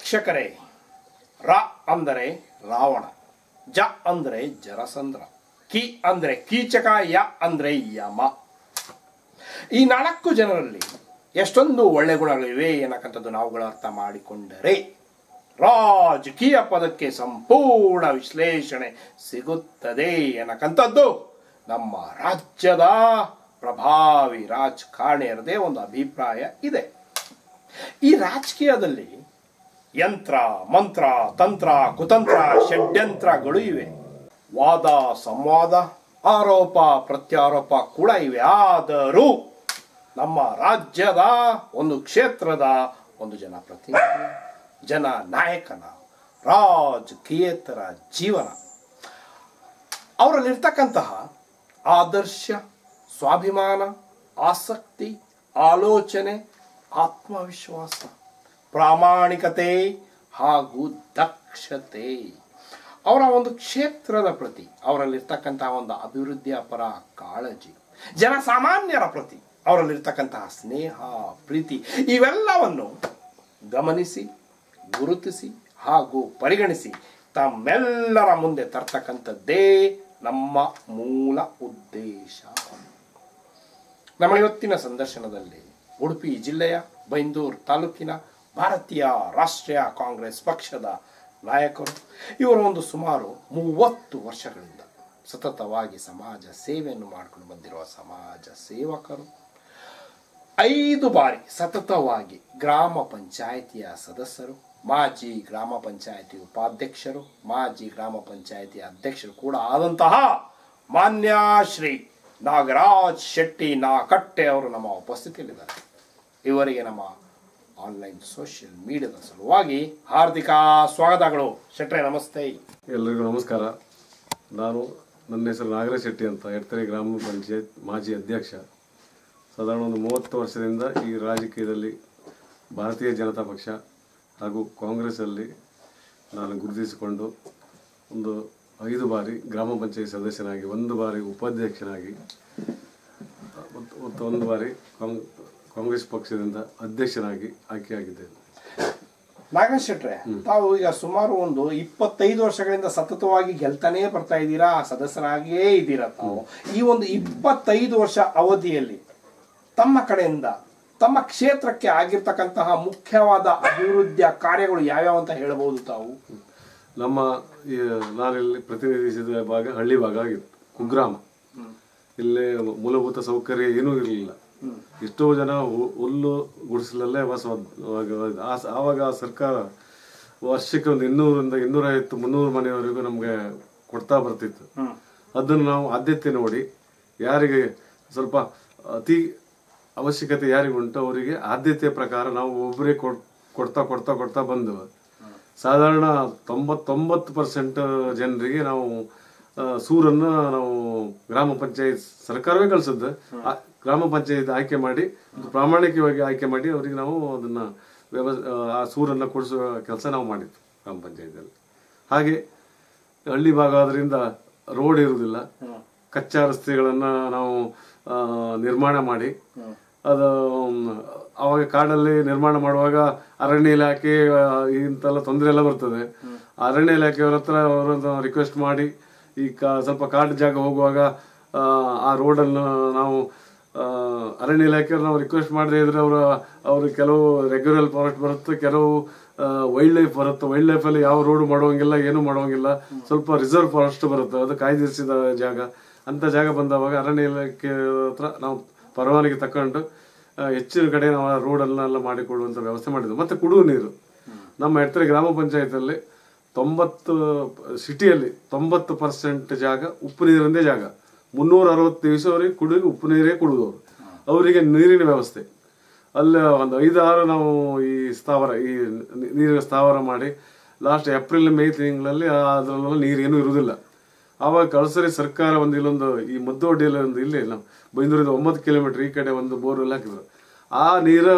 ವೀಕ್ಷಕರೇ ರ ಅಂದರೆ ರಾವಣ ಜ ಅಂದರೆ ಜರಸಂದ್ರ ಕಿ ಅಂದರೆ ಕೀಚಕ ಯ ಅಂದರೆ ಯಮ ಈ ನಾಲ್ಕು ಜನರಲ್ಲಿ ಎಷ್ಟೊಂದು ಒಳ್ಳೆ ಗುಣಗಳಿವೆ ಏನಕ್ಕಂಥದ್ದು ನಾವುಗಳು ಅರ್ಥ ಮಾಡಿಕೊಂಡರೆ ರಾಜಕೀಯ ಪದಕ್ಕೆ ಸಂಪೂರ್ಣ ವಿಶ್ಲೇಷಣೆ ಸಿಗುತ್ತದೆ ಅನ್ನಕ್ಕಂಥದ್ದು ನಮ್ಮ ರಾಜ್ಯದ ಪ್ರಭಾವಿ ರಾಜಕಾರಣಿಯರದೇ ಒಂದು ಅಭಿಪ್ರಾಯ ಇದೆ ಈ ರಾಜಕೀಯದಲ್ಲಿ ಯಂತ್ರ ಮಂತ್ರ ತಂತ್ರ ಕುತಂತ್ರ ಷಡ್ಯಂತ್ರಗಳು ಇವೆ ವಾದ ಸಂವಾದ ಆರೋಪ ಪ್ರತ್ಯಾರೋಪ ಕೂಡ ಇವೆ ಆದರೂ ನಮ್ಮ ರಾಜ್ಯದ ಒಂದು ಕ್ಷೇತ್ರದ ಒಂದು ಜನಪ್ರತಿನಿಧಿ ಜನ ನಾಯಕನ ರಾಜಕೀಯೇತರ ಜೀವನ ಅವರಲ್ಲಿರ್ತಕ್ಕಂತಹ ಆದರ್ಶ ಸ್ವಾಭಿಮಾನ ಆಸಕ್ತಿ ಆಲೋಚನೆ ಆತ್ಮವಿಶ್ವಾಸ ಪ್ರಾಮಾಣಿಕತೆ ಹಾಗೂ ದಕ್ಷತೆ ಅವರ ಒಂದು ಕ್ಷೇತ್ರದ ಪ್ರತಿ ಅವರಲ್ಲಿರ್ತಕ್ಕಂತಹ ಒಂದು ಅಭಿವೃದ್ಧಿಯ ಪರ ಕಾಳಜಿ ಜನಸಾಮಾನ್ಯರ ಪ್ರತಿ ಅವರಲ್ಲಿರ್ತಕ್ಕಂತಹ ಸ್ನೇಹ ಪ್ರೀತಿ ಇವೆಲ್ಲವನ್ನು ಗಮನಿಸಿ ಗುರುತಿಸಿ ಹಾಗೂ ಪರಿಗಣಿಸಿ ತಮ್ಮೆಲ್ಲರ ಮುಂದೆ ತರ್ತಕ್ಕಂಥದ್ದೇ ನಮ್ಮ ಮೂಲ ಉದ್ದೇಶ ನಮ್ಮ ಇವತ್ತಿನ ಸಂದರ್ಶನದಲ್ಲಿ ಉಡುಪಿ ಜಿಲ್ಲೆಯ ಬೈಂದೂರು ತಾಲೂಕಿನ ಭಾರತೀಯ ರಾಷ್ಟ್ರೀಯ ಕಾಂಗ್ರೆಸ್ ಪಕ್ಷದ ನಾಯಕರು ಇವರು ಒಂದು ಸುಮಾರು ಮೂವತ್ತು ವರ್ಷಗಳಿಂದ ಸತತವಾಗಿ ಸಮಾಜ ಸೇವೆಯನ್ನು ಮಾಡಿಕೊಂಡು ಬಂದಿರುವ ಸಮಾಜ ಸೇವಕರು ಐದು ಬಾರಿ ಸತತವಾಗಿ ಗ್ರಾಮ ಪಂಚಾಯಿತಿಯ ಸದಸ್ಯರು ಮಾಜಿ ಗ್ರಾಮ ಪಂಚಾಯಿತಿ ಉಪಾಧ್ಯಕ್ಷರು ಮಾಜಿ ಗ್ರಾಮ ಪಂಚಾಯಿತಿ ಅಧ್ಯಕ್ಷರು ಕೂಡ ಆದಂತಹ ಮಾನ್ಯ ಶ್ರೀ ನಾಗರಾಜ್ ಶೆಟ್ಟಿ ನಾಕಟ್ಟೆ ಅವರು ನಮ್ಮ ಉಪಸ್ಥಿತಿಯಲ್ಲಿದ್ದಾರೆ ಇವರಿಗೆ ನಮ್ಮ ಆನ್ಲೈನ್ ಸೋಷಿಯಲ್ ಮೀಡಿಯಾದ ಸಲುವಾಗಿ ಹಾರ್ದಿಕ ಸ್ವಾಗತಗಳು ಶೆಟ್ರೆ ನಮಸ್ತೆ ಎಲ್ಲರಿಗೂ ನಮಸ್ಕಾರ ನಾನು ನನ್ನ ಹೆಸರು ನಾಗರಾಜ್ ಶೆಟ್ಟಿ ಅಂತ ಎಡ್ತರೆ ಗ್ರಾಮ ಪಂಚಾಯತ್ ಮಾಜಿ ಅಧ್ಯಕ್ಷ ಸಾಧಾರಣ ಒಂದು ಮೂವತ್ತು ವರ್ಷದಿಂದ ಈ ರಾಜಕೀಯದಲ್ಲಿ ಭಾರತೀಯ ಜನತಾ ಪಕ್ಷ ಹಾಗೂ ಕಾಂಗ್ರೆಸ್ಸಲ್ಲಿ ನಾನು ಗುರುತಿಸಿಕೊಂಡು ಒಂದು ಐದು ಬಾರಿ ಗ್ರಾಮ ಪಂಚಾಯತ್ ಸದಸ್ಯನಾಗಿ ಒಂದು ಬಾರಿ ಉಪಾಧ್ಯಕ್ಷನಾಗಿ ಮತ್ತು ಮತ್ತು ಒಂದು ಬಾರಿ ಕಾಂಗ್ ಕಾಂಗ್ರೆಸ್ ಪಕ್ಷದಿಂದ ಅಧ್ಯಕ್ಷನಾಗಿ ಆಯ್ಕೆಯಾಗಿದ್ದೇನೆ ನಾಗೇಶ್ ಶೆಟ್ರೆ ತಾವು ಈಗ ಸುಮಾರು ಒಂದು ಇಪ್ಪತ್ತೈದು ವರ್ಷಗಳಿಂದ ಸತತವಾಗಿ ಗೆಲ್ತಾನೇ ಬರ್ತಾ ಇದ್ದೀರಾ ಸದಸ್ಯರಾಗಿಯೇ ಇದ್ದೀರಾ ತಾವು ಈ ಒಂದು ಇಪ್ಪತ್ತೈದು ವರ್ಷ ಅವಧಿಯಲ್ಲಿ ತಮ್ಮ ಕಡೆಯಿಂದ ತಮ್ಮ ಕ್ಷೇತ್ರಕ್ಕೆ ಆಗಿರ್ತಕ್ಕಂತಹ ಮುಖ್ಯವಾದ ಅಭಿವೃದ್ಧಿಯ ಕಾರ್ಯಗಳು ಯಾವ್ಯಾವ ಅಂತ ಹೇಳಬಹುದು ತಾವು ನಮ್ಮ ಈ ನಾನಿಲ್ಲಿ ಪ್ರತಿನಿಧಿಸಿದ ಭಾಗ ಹಳ್ಳಿ ಭಾಗ ಆಗಿತ್ತು ಕುಗ್ರಾಮ ಇಲ್ಲಿ ಮೂಲಭೂತ ಸೌಕರ್ಯ ಏನೂ ಇರಲಿಲ್ಲ ಎಷ್ಟೋ ಜನ ಹು- ಹುಲ್ಲು ಗುಡಿಸಲಲ್ಲೇ ವಾಸ ಆವಾಗ ಆ ಸರ್ಕಾರ ವರ್ಷಕ್ಕೆ ಒಂದು ಇನ್ನೂರಿಂದ ಇನ್ನೂರೈವತ್ತು ಮುನ್ನೂರು ಮನೆಯವರೆಗೂ ನಮಗೆ ಕೊಡ್ತಾ ಬರ್ತಿತ್ತು ಅದನ್ನು ನಾವು ಆದ್ಯತೆ ನೋಡಿ ಯಾರಿಗೆ ಸ್ವಲ್ಪ ಅತಿ ಅವಶ್ಯಕತೆ ಯಾರಿಗುಂಟು ಅವರಿಗೆ ಆದ್ಯತೆಯ ಪ್ರಕಾರ ನಾವು ಒಬ್ಬರೇ ಕೊಡ್ತಾ ಕೊಡ್ತಾ ಕೊಡ್ತಾ ಬಂದು ಸಾಧಾರಣ ತೊಂಬತ್ತೊಂಬತ್ತು ಪರ್ಸೆಂಟ್ ಜನರಿಗೆ ನಾವು ಆ, ಸೂರನ್ನ ನಾವು ಗ್ರಾಮ ಪಂಚಾಯತ್ ಸರ್ಕಾರವೇ ಕಳಿಸಿದ್ದು ಆ ಗ್ರಾಮ ಪಂಚಾಯತ್ ಆಯ್ಕೆ ಮಾಡಿ ಒಂದು ಪ್ರಾಮಾಣಿಕವಾಗಿ ಆಯ್ಕೆ ಮಾಡಿ ಅವರಿಗೆ ನಾವು ಅದನ್ನ ವ್ಯವ ಆ ಸೂರನ್ನ ಕೊಡಿಸುವ ಕೆಲಸ ನಾವು ಮಾಡಿದ್ವಿ ಗ್ರಾಮ ಪಂಚಾಯತಿಯಲ್ಲಿ ಹಾಗೆ ಹಳ್ಳಿ ಭಾಗ ಆದ್ರಿಂದ ರೋಡ್ ಇರುವುದಿಲ್ಲ ಕಚ್ಚಾ ರಸ್ತೆಗಳನ್ನ ನಾವು ಆ, ನಿರ್ಮಾಣ ಮಾಡಿ ಅದು ಮ್, ಅವಾಗ ಕಾಡಲ್ಲಿ ನಿರ್ಮಾಣ ಮಾಡುವಾಗ ಅರಣ್ಯ ಇಲಾಖೆ ಆ, ಇಂತೆಲ್ಲ ತೊಂದರೆ ಎಲ್ಲ ಬರ್ತದೆ ಅರಣ್ಯ ಇಲಾಖೆಯವ್ರ ಹತ್ರ ಅವರನ್ನು ರಿಕ್ವೆಸ್ಟ್ ಮಾಡಿ ಈ ಕಾ ಸ್ವಲ್ಪ ಕಾಡು ಜಾಗ ಹೋಗುವಾಗ ಆ, ಆ ರೋಡನ್ನು ನಾವು ಆ, ಅರಣ್ಯ ಇಲಾಖೆಯವ್ರು ನಾವು ರಿಕ್ವೆಸ್ಟ್ ಮಾಡದೇ ಇದ್ರೆ ಅವರ ಅವರು ಕೆಲವು ರೆಗ್ಯುಲರ್ ಫಾರೆಸ್ಟ್ ಬರುತ್ತೆ ಕೆಲವು ವೈಲ್ಡ್ ಲೈಫ್ ಬರುತ್ತೆ ವೈಲ್ಡ್ ಲೈಫ್ ಅಲ್ಲಿ ಯಾವ ರೋಡ್ ಮಾಡುವಂಗಿಲ್ಲ ಏನು ಮಾಡುವಂಗಿಲ್ಲ ಸ್ವಲ್ಪ ರಿಸರ್ವ್ ಫಾರೆಸ್ಟ್ ಬರುತ್ತೆ ಅದು ಕಾಯ್ದಿರಿಸಿದ ಜಾಗ ಅಂತ ಜಾಗ ಬಂದವಾಗ ಅರಣ್ಯ ಇಲಾಖೆ ಹತ್ರ ನಾವು ಪರವಾನಗಿ ತಕೊಂಡು ಆ, ಹೆಚ್ಚಿನ ಕಡೆ ನಾವು ಆ ರೋಡನ್ನೆಲ್ಲ ಮಾಡಿಕೊಳ್ಳುವಂತ ವ್ಯವಸ್ಥೆ ಮಾಡಿದ್ವಿ ಮತ್ತೆ ಕುಡಿಯುವ ನೀರು ನಮ್ಮ ಎಡ್ತರೆ ಗ್ರಾಮ ಪಂಚಾಯತಲ್ಲಿ ತೊಂಬತ್ತು ಸಿಟಿಯಲ್ಲಿ ತೊಂಬತ್ತು ಪರ್ಸೆಂಟ್ ಜಾಗ ಉಪ್ಪು ನೀರಿಂದೇ ಜಾಗ ಮುನ್ನೂರ ಅರವತ್ತು ದಿವಸವರೆಗೆ ಕುಡಿಯೋಕೆ ಉಪ್ಪು ನೀರೇ ಕುಡಿದವರು ಅವರಿಗೆ ನೀರಿನ ವ್ಯವಸ್ಥೆ ಅಲ್ಲಿ ಒಂದು ಐದಾರು ನಾವು ಈ ಸ್ಥಾವರ ಈ ನೀ- ನೀರಿನ ಸ್ಥಾವರ ಮಾಡಿ ಲಾಸ್ಟ್ ಏಪ್ರಿಲ್ ಮೇ ತಿಂಗಳಲ್ಲಿ ಅದರಲ್ಲೆಲ್ಲ ನೀರೇನು ಇರುವುದಿಲ್ಲ ಆವಾಗ ಕಳಸರಿ ಸರ್ಕಾರ ಒಂದು ಇಲ್ಲೊಂದು ಈ ಮುದ್ದೋಡಿಯಲ್ಲಿ ಒಂದು ಇಲ್ಲಿ ನಾವು ಬೈಂದೂರಿಂದ ಒಂಬತ್ತು ಕಿಲೋಮೀಟರ್ ಈ ಕಡೆ ಒಂದು ಬೋರ್ವೆಲ್ ಹಾಕಿದ್ರು ಆ ನೀರು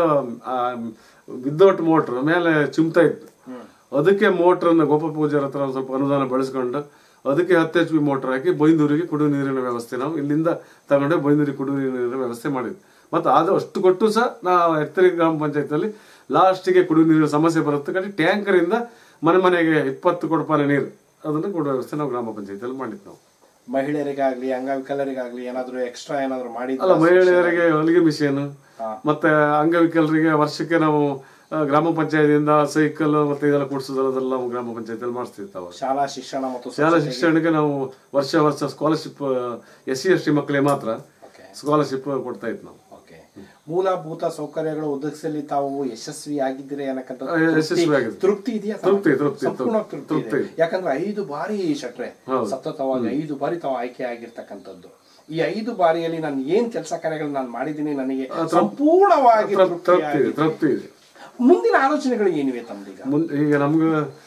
ವಿದೌಟ್ ಮೋಟ್ರ್ ಮೇಲೆ ಚಿಮ್ತಾ ಇತ್ತು ಅದಕ್ಕೆ ಮೋಟ್ರನ್ನ ಗೋಪಾಲ ಪೂಜಾರ ಹತ್ರ ಒಂದು ಸ್ವಲ್ಪ ಅನುದಾನ ಬಳಸ್ಕೊಂಡು ಅದಕ್ಕೆ ಹತ್ತು ಎಚ್ ಪಿ ಮೋಟರ್ ಹಾಕಿ ಬೈಂದೂರಿಗೆ ಕುಡಿಯುವ ನೀರಿನ ವ್ಯವಸ್ಥೆ ನಾವು ಇಲ್ಲಿಂದ ತಗೊಂಡೆ ಬೈಂದೂರಿಗೆ ಕುಡಿಯುವ ನೀರಿನ ವ್ಯವಸ್ಥೆ ಮಾಡಿದ್ವಿ ಮತ್ತೆ ಅದು ಅಷ್ಟು ಕೊಟ್ಟು ಸಹ ನಾವು ಎತ್ತರಿ ಗ್ರಾಮ ಪಂಚಾಯತ್ ಅಲ್ಲಿ ಲಾಸ್ಟಿಗೆ ಕುಡಿಯುವ ನೀರಿನ ಸಮಸ್ಯೆ ಬರುತ್ತೆ ಕಡೆ ಟ್ಯಾಂಕರ್ ಇಂದ ಮನೆ ಮನೆಗೆ ಇಪ್ಪತ್ತು ಕೊಡಪಾನೆ ನೀರು ಅದನ್ನು ಕೊಡುವ ವ್ಯವಸ್ಥೆ ನಾವು ಗ್ರಾಮ ಪಂಚಾಯತಿಯಲ್ಲಿ ಮಾಡಿದ್ದು ನಾವು ಮಹಿಳೆಯರಿಗಾಗ್ಲಿ ಅಂಗವಿಕಲರಿಗಾಗ್ಲಿ ಏನಾದ್ರು ಎಕ್ಸ್ಟ್ರಾ ಏನಾದ್ರು ಮಾಡಿ ಅಲ್ಲ ಮಹಿಳೆಯರಿಗೆ ಹೊಲಿಗೆ ಮಿಷನ್ ಹಾ. ಮತ್ತೆ ಅಂಗವಿಕಲರಿಗೆ ವರ್ಷಕ್ಕೆ ನಾವು ಆ, ಗ್ರಾಮ ಪಂಚಾಯತಿಯಿಂದ ಸೈಕಲ್ ಮತ್ತೆ ಇದೆಲ್ಲ ಕೊಡ್ಸೋದಲ್ಲ ಅದೆಲ್ಲ ನಾವು ಗ್ರಾಮ ಪಂಚಾಯತಿಯಲ್ಲಿ ಮಾಡಿಸ್ತಿರ್ತಾವ ಶಾಲಾ ಶಿಕ್ಷಣ ಮತ್ತು ಶಾಲಾ ಶಿಕ್ಷಣಕ್ಕೆ ನಾವು ವರ್ಷ ವರ್ಷ scholarship S C S T ಮಕ್ಕಳಿಗೆ ಮಾತ್ರ ಓಕೆ ಸ್ಕಾಲರ್ಶಿಪ್ ಕೊಡ್ತಾ ಇತ್ತು ನಾವು ಓಕೆ ಮೂಲಭೂತ ಸೌಕರ್ಯಗಳು ಒದಗಿಸಲಿ ತಾವು ಯಶಸ್ವಿ ಆಗಿದ್ದೀರಿ ಅನ್ನಕ್ಕಂಥ ಆ, ಯಶಸ್ವಿಯಾಗಿದೆ. ತೃಪ್ತಿ ಇದೆಯಾ ತೃಪ್ತಿ, ತೃಪ್ತಿ, ಸಂಪೂರ್ಣ ತೃಪ್ತಿ ಇದೆ ತೃಪ್ತಿ. ಯಾಕಂದ್ರೆ ಐದು ಬಾರಿ ಶಟ್ರೆ ಹೌದು. ಸತತವಾಗಿ ಐದು ಬಾರಿ ತಾವು ಆಯ್ಕೆ ಆಗಿರ್ತಕ್ಕಂಥದ್ದು ಈ ಐದು ಬಾರಿಯಲ್ಲಿ ನಾನು ಏನ್ ಕೆಲಸ ಕಾರ್ಯಗಳು ನಾನು ಮಾಡಿದ್ದೀನಿ ನನಗೆ ಸಂಪೂರ್ಣವಾಗಿ ತೃಪ್ತಿ ಇದೆ ತೃಪ್ತಿಯಾಗಿದೆ. ತೃಪ್ತಿ ಇದೆ ಮುಂದಿನ ಆಲೋಚನೆಗಳು ಏನಿವೆ ತಮ್ದೀಗ ಮುಂದೆ ಈಗ ನಮ್ಗೆ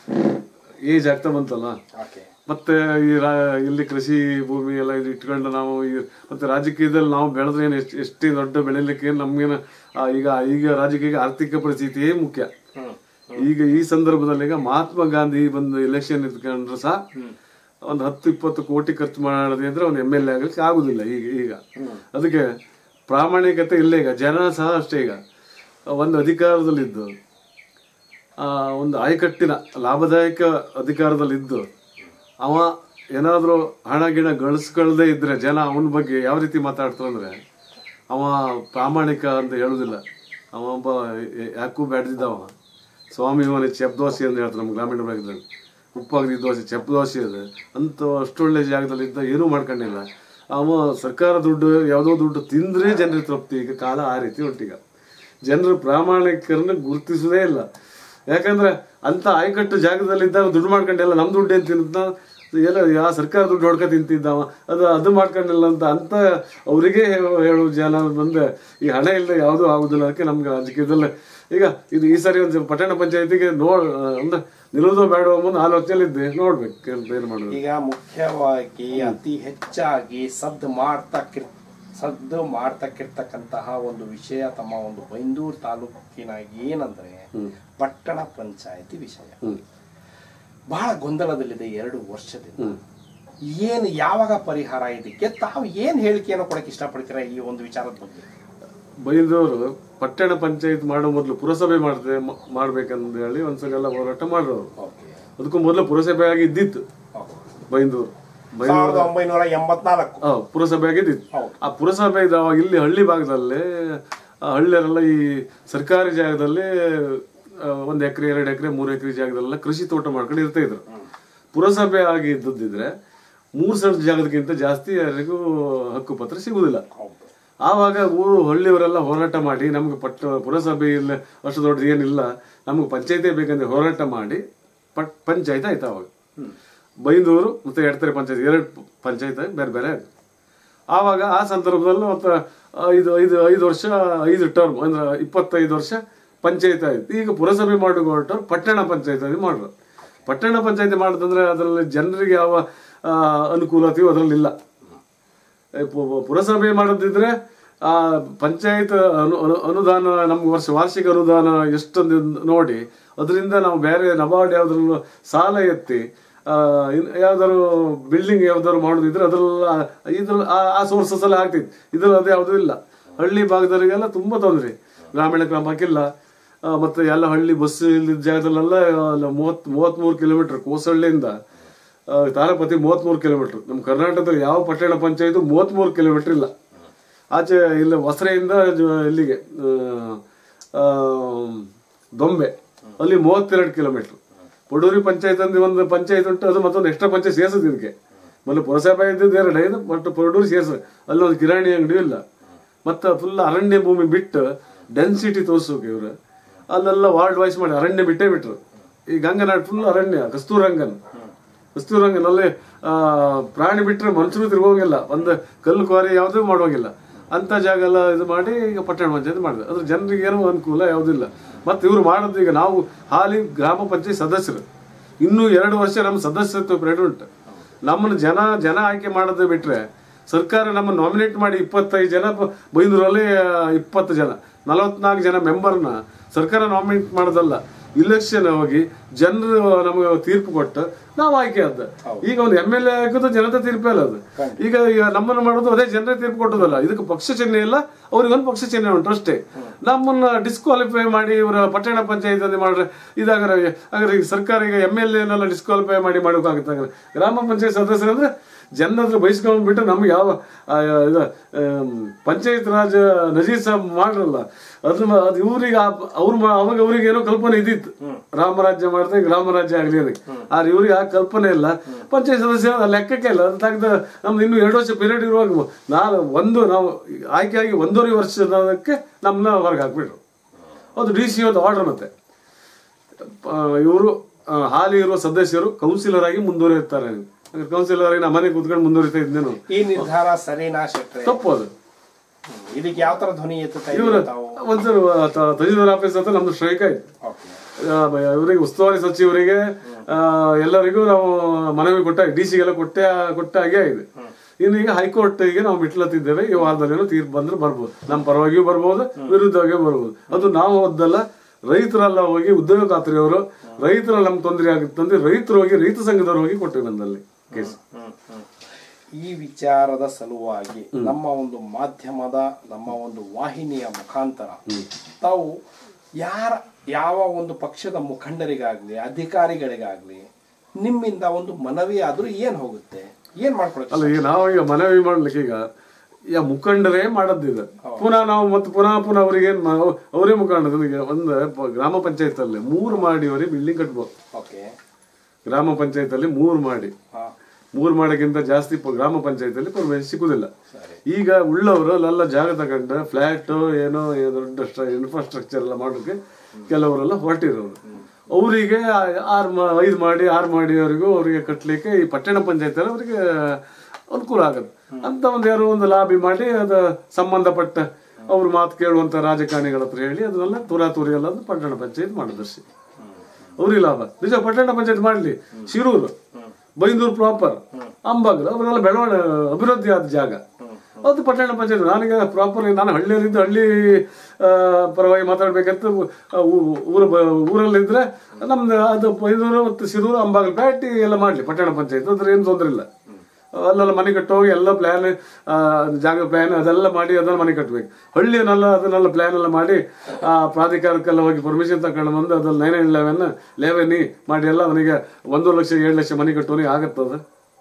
ಏಜ್ ಆಗ್ತಾ ಬಂತಲ್ಲ ಓಕೆ ಮತ್ತೆ ಈ ರಾ- ಇಲ್ಲಿ ಕೃಷಿ ಭೂಮಿ ಎಲ್ಲ ಇದು ಇಟ್ಕೊಂಡು ನಾವು ಈ ಮತ್ತೆ ರಾಜಕೀಯದಲ್ಲಿ ನಾವು ಬೆಳೆದ್ರೆ ಏನು ಎಷ್ಟು ಎಷ್ಟೇ ದೊಡ್ಡ ಬೆಳಿಲಿಕ್ಕೆ ನಮ್ಗೇನು ಆ, ಈಗ ಈಗ ರಾಜಕೀಯ ಆರ್ಥಿಕ ಪರಿಸ್ಥಿತಿಯೇ ಮುಖ್ಯ ಹ್ಮ್ ಈಗ ಈ ಸಂದರ್ಭದಲ್ಲಿ ಈಗ ಮಹಾತ್ಮ ಗಾಂಧಿ ಬಂದು ಎಲೆಕ್ಷನ್ ನಿಂತ್ಕೊಂಡ್ರೆ ಸಹ ಒಂದು ಹತ್ತು ಇಪ್ಪತ್ತು ಕೋಟಿ ಖರ್ಚು ಮಾಡಿದೆ ಅಂದ್ರೆ ಒಂದು ಎಮ್ ಎಲ್ ಎ ಆಗ್ಲಿಕ್ಕೆ ಆಗುದಿಲ್ಲ ಈಗ ಈಗ ಅದಕ್ಕೆ ಪ್ರಾಮಾಣಿಕತೆ ಇಲ್ಲ ಈಗ ಜನ ಸಹ ಅಷ್ಟೇ ಈಗ ಒಂದು ಅಧಿಕಾರದಲ್ಲಿದ್ದು ಆ, ಒಂದು ಆಯಕಟ್ಟಿನ ಲಾಭದಾಯಕ ಅಧಿಕಾರದಲ್ಲಿದ್ದು ಅವ ಏನಾದರೂ ಹಣ ಗಿಣ ಗಳಿಸ್ಕೊಳ್ದೇ ಇದ್ರೆ ಜನ ಅವನ ಬಗ್ಗೆ ಯಾವ ರೀತಿ ಮಾತಾಡ್ತಾರೆ ಅಂದ್ರೆ ಅವ ಪ್ರಾಮಾಣಿಕ ಅಂತ ಹೇಳುದಿಲ್ಲ ಅವ ಒಬ್ಬ ಯ- ಯಾಕೂ ಬ್ಯಾಡ್ದಿದ್ದವ ಸ್ವಾಮಿ ಇವನ ಚೆಪ್ ದೋಸೆ ಅಂತ ಹೇಳ್ತಾರೆ ನಮ್ಮ ಗ್ರಾಮೀಣ ಭಾಗದಲ್ಲಿ ಉಪ್ಪಾಗದಿ ದೋಸೆ ಚೆಪ್ ದೋಸೆ ಅದು ಅಂತ ಅಷ್ಟೊಳ್ಳೆ ಜಾಗದಲ್ಲಿ ಇದ್ದ ಏನೂ ಮಾಡ್ಕೊಂಡಿಲ್ಲ ಅವ ಸರ್ಕಾರ ದುಡ್ಡು ಯಾವುದೋ ದುಡ್ಡು ತಿಂದ್ರೆ ಜನರಿಗೆ ತೃಪ್ತಿ ಈಗ ಕಾಲ ಆ ರೀತಿ ಒಟ್ಟಿಗ ಜನರು ಪ್ರಾಮಾಣಿಕರನ್ನ ಗುರುತಿಸೋದೇ ಇಲ್ಲ ಯಾಕಂದ್ರೆ ಅಂತ ಆಯಕಟ್ಟು ಜಾಗದಲ್ಲಿ ಇದ್ದಾಗ ದುಡ್ಡು ಮಾಡ್ಕೊಂಡಿಲ್ಲ ನಮ್ ದುಡ್ಡು ಏನ್ ತಿಂತ ಎಲ್ಲ ಯಾವ ಸರ್ಕಾರ ದುಡ್ಡು ಹೊಡ್ಕ ತಿಂತಿದ್ದಾವ ಅದು ಅದು ಮಾಡ್ಕೊಂಡಿಲ್ಲ ಅಂತ ಅಂತ ಅವರಿಗೆ ಹೇಳು ಜನ ಬಂದೆ ಈ ಹಣ ಇಲ್ಲದೆ ಯಾವುದೂ ಆಗುದಿಲ್ಲ ಅದಕ್ಕೆ ನಮ್ಗೆ ರಾಜಕೀಯದಲ್ಲಿ ಈಗ ಇದು ಈ ಸಾರಿ ಒಂದು ಪಟ್ಟಣ ಪಂಚಾಯತಿಗೆ ನೋಡ್ ಅಂದ್ರೆ ನಿಲ್ಲೋದು ಬೇಡ ಮುಂದೆ ಆಲೋಚನೆಯಲ್ಲಿದ್ದೆ ನೋಡ್ಬೇಕು ಅಂತ ಏನು ಮಾಡೋದು ಈಗ ಮುಖ್ಯವಾಗಿ ಅತಿ ಹೆಚ್ಚಾಗಿ ಸದ್ದು ಮಾಡ್ತಕ್ಕಿರ್ ಸದ್ದು ಮಾಡ್ತಕ್ಕಿರ್ತಕ್ಕಂತಹ ಒಂದು ವಿಷಯ ತಮ್ಮ ಒಂದು ಬೈಂದೂರು ತಾಲೂಕಿನ ಏನಂದ್ರೆ ಪಟ್ಟಣ ಪಂಚಾಯತಿ ವಿಷಯ ಹ್ಮ್ ಬಹಳ ಗೊಂದಲದಲ್ಲಿದೆ ಎರಡು ವರ್ಷದಿಂದ ಏನು ಯಾವಾಗ ಪರಿಹಾರ ಇದಕ್ಕೆ ತಾವು ಏನ್ ಹೇಳಿಕೆಯನ್ನು ಕೊಡಕ್ಕೆ ಇಷ್ಟಪಡ್ತೀರಾ ಈ ಒಂದು ವಿಚಾರದ ಬಗ್ಗೆ ಬೈದವರು ಪಟ್ಟಣ ಪಂಚಾಯತ್ ಮಾಡೋ ಮೊದಲು ಪುರಸಭೆ ಮಾಡ್ದೆ ಮಾಡ್ಬೇಕಂತ ಹೇಳಿ ಒಂದ್ಸಲ ಹೋರಾಟ ಮಾಡೋರು ಓಕೆ ಅದಕ್ಕೂ ಮೊದಲು ಪುರಸಭೆ ಆಗಿ ಇದ್ದಿತ್ತು ಬೈಂದೂರು ಬೈ ಸಾವಿರದ ಒಂಬೈನೂರ ಎಂಬತ್ನಾಲ್ಕು ಆ, ಪುರಸಭೆ ಆಗಿದ್ದಿತ್ತು ಹೌದು. ಆ ಪುರಸಭೆ ಇದು ಅವಾಗ ಇಲ್ಲಿ ಹಳ್ಳಿ ಭಾಗದಲ್ಲೇ ಆ ಹಳ್ಳಿಯರೆಲ್ಲ ಈ ಸರ್ಕಾರಿ ಜಾಗದಲ್ಲಿ ಆ, ಒಂದ್ ಎಕರೆ ಎರಡು ಎಕರೆ ಮೂರು ಎಕರೆ ಜಾಗದಲ್ಲೆಲ್ಲ ಕೃಷಿ ತೋಟ ಮಾಡ್ಕೊಂಡು ಇರ್ತಾ ಇದ್ರು ಪುರಸಭೆ ಆಗಿ ಇದ್ದದ್ದಿದ್ರೆ ಮೂರು ಸೆಂಟ್ ಜಾಗದಕ್ಕಿಂತ ಜಾಸ್ತಿ ಯಾರಿಗೂ ಹಕ್ಕುಪತ್ರ ಸಿಗುದಿಲ್ಲ ಹೌದು ಆವಾಗ ಊರು ಹಳ್ಳಿಯವರೆಲ್ಲ ಹೋರಾಟ ಮಾಡಿ ನಮ್ಗೆ ಪಟ್ಟ ಪುರಸಭೆ ಇಲ್ಲ ಅಷ್ಟು ದೊಡ್ಡದು ಏನಿಲ್ಲ ನಮ್ಗೆ ಪಂಚಾಯತಿ ಬೇಕಂದ್ರೆ ಹೋರಾಟ ಮಾಡಿ ಪಟ್ ಪಂಚಾಯತ್ ಆಯ್ತು ಅವಾಗ ಬೈಂದೂರು ಮತ್ತೆ ಎಡ್ತಾರೆ ಪಂಚಾಯತ್ ಎರಡು ಪಂಚಾಯತ್ ಬೇರೆ ಬೇರೆ ಆಯ್ತು ಆವಾಗ ಆ ಸಂದರ್ಭದಲ್ಲಿ ಮತ್ತೆ ಐದು ಐದು ಐದು ವರ್ಷ ಐದು ಟರ್ಮ್ ಅಂದ್ರೆ ಇಪ್ಪತ್ತೈದು ವರ್ಷ ಪಂಚಾಯತ್ ಆಯ್ತು ಈಗ ಪುರಸಭೆ ಮಾಡಿ ಹೊರಟವ್ರು ಪಟ್ಟಣ ಪಂಚಾಯತ್ ಮಾಡ್ರು ಪಟ್ಟಣ ಪಂಚಾಯತಿ ಮಾಡೋದಂದ್ರೆ ಅದರಲ್ಲಿ ಜನರಿಗೆ ಯಾವ ಆ, ಅನುಕೂಲತೆಯೂ ಅದರಲ್ಲಿ ಇಲ್ಲ ಏ, ಪು- ಪು- ಪುರಸಭೆ ಮಾಡೋದಿದ್ರೆ ಆ ಪಂಚಾಯತ್ ಅನು ಅನು- ಅನುದಾನ ನಮ್ಗೆ ವರ್ಷ ವಾರ್ಷಿಕ ಅನುದಾನ ಎಷ್ಟೊಂದು ನೋಡಿ ಅದರಿಂದ ನಾವು ಬೇರೆ ನಬಾರ್ಡ್ ಯಾವ್ದ್ರಲ್ಲೂ ಸಾಲ ಎತ್ತಿ ಆ, ಇನ್- ಯಾವ್ದಾದ್ರು ಬಿಲ್ಡಿಂಗ್ ಯಾವ್ದಾದ್ರು ಮಾಡೋದಿದ್ರೆ ಅದ್ರಲ್ಲ ಇದ್ರ ಆ- ಆ ಸೋರ್ಸಸ್ ಎಲ್ಲ ಆಗ್ತಿತ್ತು ಇದ್ರಲ್ಲಿ ಅದು ಯಾವುದೂ ಇಲ್ಲ ಹಳ್ಳಿ ಭಾಗದವರಿಗೆಲ್ಲ ತುಂಬಾ ತೊಂದರೆ ಗ್ರಾಮೀಣ ಕ್ರಮಕ್ಕಿಲ್ಲ ಆ, ಮತ್ತೆ ಎಲ್ಲ ಹಳ್ಳಿ ಬಸ್ ಇಲ್ಲದ ಜಾಗದಲ್ಲೆಲ್ಲ ಅಲ್ಲ ಮೂವತ್ ಮೂವತ್ಮೂರು ಕಿಲೋಮೀಟರ್ ಕೋಸಳ್ಳಿಯಿಂದ ಆ, ತಾರಪತಿ ಮೂವತ್ಮೂರು ಕಿಲೋಮೀಟರ್ ನಮ್ಮ ಕರ್ನಾಟಕದಲ್ಲಿ ಯಾವ ಪಟ್ಟಣ ಪಂಚಾಯತ್ ಮೂವತ್ಮೂರು ಕಿಲೋಮೀಟರ್ ಇಲ್ಲ ಆಚೆ ಇಲ್ಲ ಹೊಸರೆಯಿಂದ ಜ- ಇಲ್ಲಿಗೆ ಆ, ಆ, ದೊಂಬೆ ಅಲ್ಲಿ ಮೂವತ್ತೆರಡು ಕಿಲೋಮೀಟರ್ ಪಡೂರಿ ಪಂಚಾಯತ್ ಅಂದ್ರೆ ಒಂದು ಪಂಚಾಯತ್ ಉಂಟು ಅದು ಮತ್ತೊಂದು ಎಕ್ಸ್ಟ್ರಾ ಪಂಚಾಯತ್ ಸೇರಿಸಿದ್ ಇದಕ್ಕೆ ಮೊದಲು ಪುರಸಭೆ ಇದ್ದಿದ್ದು ಎರಡು ಐದು ಬಟ್ ಪಡೂರಿ ಸೇರ್ಸ ಅಲ್ಲಿ ಒಂದು ಕಿರಾಣಿ ಅಂಗಡಿ ಇಲ್ಲ ಮತ್ತೆ ಫುಲ್ ಅರಣ್ಯ ಭೂಮಿ ಬಿಟ್ಟು ಡೆನ್ಸಿಟಿ ತೋರ್ಸೋಕೆ ಇವ್ರು ಅಲ್ಲೆಲ್ಲ ವಾರ್ಡ್ ವೈಸ್ ಮಾಡಿ ಅರಣ್ಯ ಬಿಟ್ಟೇ ಬಿಟ್ರು ಈ ಗಂಗನಾಡ್ ಫುಲ್ ಅರಣ್ಯ ಕಸ್ತೂರಂಗನ್ ಕಸ್ತೂರಂಗನ್ ಅಲ್ಲಿ ಆ, ಪ್ರಾಣಿ ಬಿಟ್ರೆ ಮನುಷ್ಯರು ತಿರುಗೋಂಗಿಲ್ಲ ಒಂದು ಕಲ್ಲು ಕ್ವಾರಿ ಯಾವುದೂ ಮಾಡೋಂಗಿಲ್ಲ ಅಂತ ಜಾಗ ಎಲ್ಲ ಇದು ಮಾಡಿ ಈಗ ಪಟ್ಟಣ ಪಂಚಾಯತ್ ಮಾಡಿದೆ ಅದ್ರ ಜನರಿಗೆ ಏನೋ ಅನುಕೂಲ ಯಾವುದಿಲ್ಲ ಮತ್ತೆ ಇವ್ರು ಮಾಡೋದು ಈಗ ನಾವು ಹಾಲಿ ಗ್ರಾಮ ಪಂಚಾಯತ್ ಸದಸ್ಯರು ಇನ್ನೂ ಎರಡು ವರ್ಷ ನಮ್ಮ ಸದಸ್ಯತ್ವ ಪೀರಿಯಡ್ ಉಂಟು ನಮ್ಮನ್ನು ಜನ ಜನ ಆಯ್ಕೆ ಮಾಡೋದು ಬಿಟ್ರೆ ಸರ್ಕಾರ ನಮ್ಮ ನಾಮಿನೇಟ್ ಮಾಡಿ ಇಪ್ಪತ್ತೈದು ಜನ ಬ- ಬೈಂದೂರಲ್ಲಿ ಆ, ಇಪ್ಪತ್ತು ಜನ ನಲವತ್ನಾಲ್ಕು ಜನ ಮೆಂಬರ್ನ ಸರ್ಕಾರ ನಾಮಿನೇಟ್ ಮಾಡೋದಲ್ಲ ಇಲೆಕ್ಷನ್ ಹೋಗಿ ಜನರು ನಮಗೆ ತೀರ್ಪು ಕೊಟ್ಟು ನಾವು ಆಯ್ಕೆ ಆದ ಈಗ ಒಂದು ಎಮ್ ಎಲ್ ಎ ಆಗೋದು ಜನತೆ ತೀರ್ಪೇ ಅಲ್ಲ ಅದು ಈಗ ಈಗ ನಮ್ಮನ್ನು ಮಾಡೋದು ಅದೇ ಜನರೇ ತೀರ್ಪು ಕೊಟ್ಟದಲ್ಲ ಇದಕ್ಕೆ ಪಕ್ಷ ಚಿಹ್ನೆ ಇಲ್ಲ ಅವ್ರಿಗೊಂದು ಪಕ್ಷ ಚಿಹ್ನೆ ಉಂಟು ಅಷ್ಟೇ ನಮ್ಮನ್ನ ಡಿಸ್ಕ್ವಾಲಿಫೈ ಮಾಡಿ ಇವರ ಪಟ್ಟಣ ಪಂಚಾಯತ್ ಮಾಡ್ರೆ ಇದಾಗರೆ ಹಾಗಾದ್ರೆ ಈಗ ಸರ್ಕಾರ ಈಗ ಎಮ್ ಎಲ್ ಎನೆಲ್ಲ ಡಿಸ್ಕ್ವಾಲಿಫೈ ಮಾಡಿ ಮಾಡೋಕ್ಕಾಗುತ್ತೆ ಹಾಗಾದ್ರೆ ಗ್ರಾಮ ಪಂಚಾಯತ್ ಸದಸ್ಯರಂದ್ರೆ ಜನ ಹತ್ರ ಬಯಸ್ಕೊಂಡ್ಬಿಟ್ಟು ನಮ್ಗೆ ಯಾವ ಆ, ಇದು ಪಂಚಾಯತ್ ರಾಜ್ ನಜೀರ್ ಸಾಬ್ ಮಾಡ್ರಲ್ಲ ಅದ್ರ ಮ- ಅದು ಇವ್ರಿಗೆ ಅವ್ರ ಅವಾಗ ಅವ್ರಿಗೆ ಏನೋ ಕಲ್ಪನೆ ಇದ್ದಿತ್ತು ರಾಮರಾಜ್ಯ ಮಾಡ್ತಾರೆ ಗ್ರಾಮರಾಜ್ಯ ಆಗಲಿ ಅದಕ್ಕೆ ಆದ್ರೆ ಇವ್ರಿಗೆ ಆ ಕಲ್ಪನೆ ಇಲ್ಲ ಪಂಚಾಯತ್ ಸದಸ್ಯ ಅದು ಲೆಕ್ಕಕ್ಕೆ ಇಲ್ಲ ಅದು ತೆಗ್ದು ನಮ್ದು ಇನ್ನು ಎರಡು ವರ್ಷ ಪೀರಿಯಡ್ ಇರುವಾಗ ನಾನು ಒಂದು ನಾವು ಆಯ್ಕೆಯಾಗಿ ಒಂದೂವರೆ ವರ್ಷದಕ್ಕೆ ನಮ್ಮನ್ನ ಹೊರಗೆ ಹಾಕ್ಬಿಟ್ರು ಅದು ಡಿ ಸಿ ಒಂದು ಆರ್ಡರ್ ಮತ್ತೆ ಇವರು ಹಾಲಿ ಇರುವ ಸದಸ್ಯರು ಕೌನ್ಸಿಲರ್ ಆಗಿ ಮುಂದುವರಿಯುತ್ತಾರೆ ಕೌನ್ಸಿಲರ್ ಆಗಿ ನಮ್ಮ ಮನೆಗೆ ಕೂತ್ಕೊಂಡು ಮುಂದುವರಿತಾ ಇದ್ದೇನು ಈ ನಿರ್ಧಾರ ಸರಿನಾ ಶೆಟ್ರೆ ತಪ್ಪು ಅದು ಹ್ಮ್. ಇದಕ್ಕೆ ಯಾವ ತರ ಧ್ವನಿ ಎತ್ತುತ್ತಾ ಇವರು ಇದ್ದೀರಾ ತಾವು ಒಂದ್ಸರಿ ತಹಸೀಲ್ದಾರ್ ಆಫೀಸ್ ಹತ್ರ ನಮ್ದು ಸ್ಟ್ರೈಕ್ ಆಯ್ತು ಓಕೆ ಆ, ಇವರಿಗೆ ಉಸ್ತುವಾರಿ ಸಚಿವರಿಗೆ ಆ, ಎಲ್ಲರಿಗೂ ನಾವು ಮನವಿ ಕೊಟ್ಟ ಡಿ ಸಿಗೆಲ್ಲ ಕೊಟ್ಟೆ ಕೊಟ್ಟ ಹಾಗೆ ಆಗಿದೆ ಇನ್ನು ಈಗ ಹೈಕೋರ್ಟ್ಗೆ ನಾವು ಮಿಟ್ಲತ್ತಿದ್ದೇವೆ ಈ ವಾರದಲ್ಲಿ ತೀರ್ಪು ಬಂದ್ರೆ ಬರ್ಬೋದು ನಮ್ಮ ಪರವಾಗಿಯೂ ಬರ್ಬೋದು ವಿರುದ್ಧವಾಗಿಯೂ ಬರ್ಬೋದು ಅದು ನಾವು ಹೋದ್ದಲ್ಲ ರೈತರೆಲ್ಲ ಹೋಗಿ ಉದ್ಯೋಗ ಖಾತ್ರಿಯವರು ರೈತರಲ್ಲಿ ನಮ್ಗೆ ತೊಂದರೆ ಆಗುತ್ತಂದ್ರೆ ರೈತರು ಹೋಗಿ ರೈತ ಸಂಘದವ್ರು ಹೋಗಿ ಕೊಟ್ಟಿವಿ ಬಂದಲ್ಲಿ ಕೇಸ್ ಹ್ಮ್, ಹ್ಮ್. ಈ ವಿಚಾರದ ಸಲುವಾಗಿ ನಮ್ಮ ಒಂದು ಮಾಧ್ಯಮದ ನಮ್ಮ ಒಂದು ವಾಹಿನಿಯ ಮುಖಾಂತರ ತಾವು ಯಾರ ಯಾವ ಒಂದು ಪಕ್ಷದ ಮುಖಂಡರಿಗಾಗ್ಲಿ ಅಧಿಕಾರಿಗಳಿಗಾಗ್ಲಿ ನಿಮ್ಮಿಂದ ಒಂದು ಮನವಿ ಆದ್ರೂ ಏನ್ ಹೋಗುತ್ತೆ ಏನ್ ಮಾಡ್ಕೊಳಕ್ಕೆ ಅಲ್ಲ ಈಗ ನಾವು ಈಗ ಮನವಿ ಮಾಡ್ಲಿಕ್ಕೆ ಈಗ ಈಗ ಮುಖಂಡರೇ ಮಾಡದ್ದಿದೆ ಪುನಃ ನಾವು ಮತ್ತೆ ಪುನಃ ಪುನಃ ಅವರಿಗೆ ಏನ್ ಮಾ- ಅವರೇ ಮುಖಂಡರು ಈಗ ಒಂದು ಪ- ಗ್ರಾಮ ಪಂಚಾಯತ್ ಅಲ್ಲಿ ಮೂರು ಮಾಡಿಯವರಿಗೆ ಬಿಲ್ಡಿಂಗ್ ಕಟ್ಬೋದು ಓಕೆ ಗ್ರಾಮ ಪಂಚಾಯತ್ ಅಲ್ಲಿ ಮೂರು ಮಾಡಿ ಹಾ ಮೂರು ಮಾಡಿಗಿಂತ ಜಾಸ್ತಿ ಪ- ಗ್ರಾಮ ಪಂಚಾಯತ್ ಅಲ್ಲಿ ಪರ್ಮಿಷನ್ ಸಿಗುದಿಲ್ಲ ಸರಿ ಈಗ ಉಳ್ಳವರು ಅಲ್ಲೆಲ್ಲ ಜಾಗ ತಗೊಂಡು ಫ್ಲಾಟ್ ಏನೋ ಏನೋ ದೊಡ್ಡ ಇನ್ಫ್ರಾಸ್ಟ್ರಕ್ಚರ್ ಎಲ್ಲ ಮಾಡೋಕೆ ಕೆಲವರೆಲ್ಲ ಹೊರಟಿರೋರು ಅವರಿಗೆ ಆರು ಮಾ ಐದು ಮಾಡಿ ಆರು ಮಾಡಿಯವರಿಗೂ ಅವರಿಗೆ ಕಟ್ಟಲಿಕ್ಕೆ ಈ ಪಟ್ಟಣ ಪಂಚಾಯತ್ ಅವರಿಗೆ ಅನುಕೂಲ ಆಗುತ್ತೆ ಅಂತ ಒಂದು ಯಾರೋ ಒಂದು ಲಾಬಿ ಮಾಡಿ ಅದು ಸಂಬಂಧಪಟ್ಟ ಅವ್ರ ಮಾತು ಕೇಳುವಂತ ರಾಜಕಾರಣಿಗಳ ಹತ್ರ ಹೇಳಿ ಅದನ್ನೆಲ್ಲ ತುರಾತುರಿ ಎಲ್ಲ ಅದು ಪಟ್ಟಣ ಪಂಚಾಯತ್ ಮಾಡಿದರ್ಶಿ ಅವ್ರಿಗೆ ಲಾಭ ನಿಜ ಪಟ್ಟಣ ಪಂಚಾಯತ್ ಮಾಡ್ಲಿ ಶಿರೂರು ಬೈಂದೂರು ಪ್ರಾಪರ್ ಅಂಬಾಗ್ಲು ಅವರೆಲ್ಲ ಬೆಳವಣಿಗೆ ಅಭಿವೃದ್ಧಿ ಆದ ಜಾಗ ಅದು ಪಟ್ಟಣ ಪಂಚಾಯತ್ ನಾನೀಗ ಪ್ರಾಪರ್ ನಾನು ಹಳ್ಳಿಯಲ್ಲಿದ್ದು ಹಳ್ಳಿ ಆ, ಪರವಾಗಿ ಮಾತಾಡ್ಬೇಕಂತ ಆ, ಊ- ಊರ ಬ- ಊರಲ್ಲಿದ್ರೆ ನಮ್ದು ಅದು ಬೈಂದೂರು ಮತ್ತು ಶಿರೂರು ಅಂಬಾಗ್ಲು ಬ್ಯಾಟಿ ಎಲ್ಲ ಮಾಡ್ಲಿ ಪಟ್ಟಣ ಪಂಚಾಯತ್ ಅದ್ರ ಏನು ತೊಂದರೆ ಇಲ್ಲ ಅಲ್ಲೆಲ್ಲ ಮನೆ ಕಟ್ಟೋಗಿ ಎಲ್ಲ ಪ್ಲಾನ್ ಜಾಗ ಪ್ಲಾನ್ ಅದೆಲ್ಲ ಮಾಡಿ ಅದನ್ನ ಮನೆ ಕಟ್ಟಬೇಕು ಹಳ್ಳಿಯನ್ನೆಲ್ಲ ಅದನ್ನೆಲ್ಲ ಪ್ಲಾನ್ ಎಲ್ಲ ಮಾಡಿ ಆ ಪ್ರಾಧಿಕಾರಕ್ಕೆಲ್ಲ ಹೋಗಿ ಪರ್ಮಿಷನ್ ತಗೊಂಡು ಬಂದು ಅದ್ರಲ್ಲಿ ನೈನ್ ನೈನ್ ಲೆವೆನ್ ಲೆವೆನ್ ಮಾಡಿ ಎಲ್ಲ ಅವನಿಗೆ ಒಂದು ಲಕ್ಷ ಏಳು ಲಕ್ಷ ಮನೆ ಕಟ್ಟೋನಿಗೆ ಆಗತ್ತದ